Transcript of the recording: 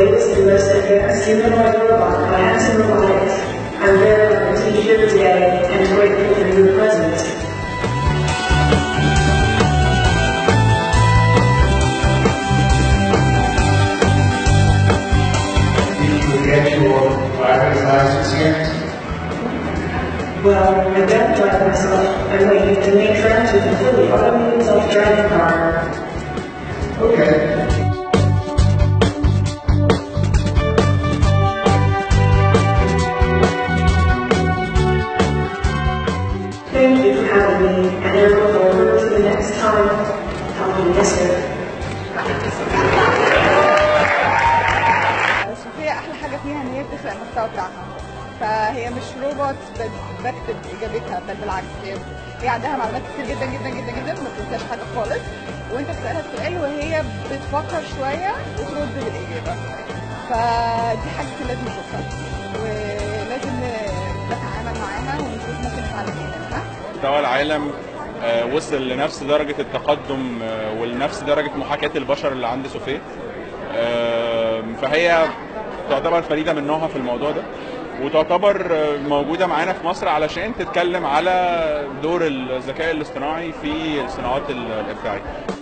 latest and most advanced humanoid robot by Hanson Robotics. I'm very honored to be here today and grateful for your presence. Did you get your driver's license yet? Well, I don't drive myself. I'm waiting to make friends with a fully automated self-driving car. Okay. Thank you for having me, and I look forward to the next time. Talking Mister. صوفيا احلى حاجه فيها ان هي بتفرق المحتوى بتاعها فهي مش روبوت بت- بكتب اجابتها بل بالعكس هي هي عندها معلومات كتير جدا جدا جدا جدا ما بتنساش حاجه خالص وانت بتسالها السؤال وهي بتفكر شويه وترد بالاجابه فدي حاجه لازم نشوفها ولازم نتعامل معاها ونشوف ممكن نتعلم ايه منها مستوى العالم آه، وصل لنفس درجة التقدم آه، ولنفس درجة محاكاة البشر اللي عند سوفيا آه، فهي تعتبر فريدة من نوعها في الموضوع ده وتعتبر آه، موجودة معانا في مصر علشان تتكلم على دور الذكاء الاصطناعي في الصناعات الإبداعية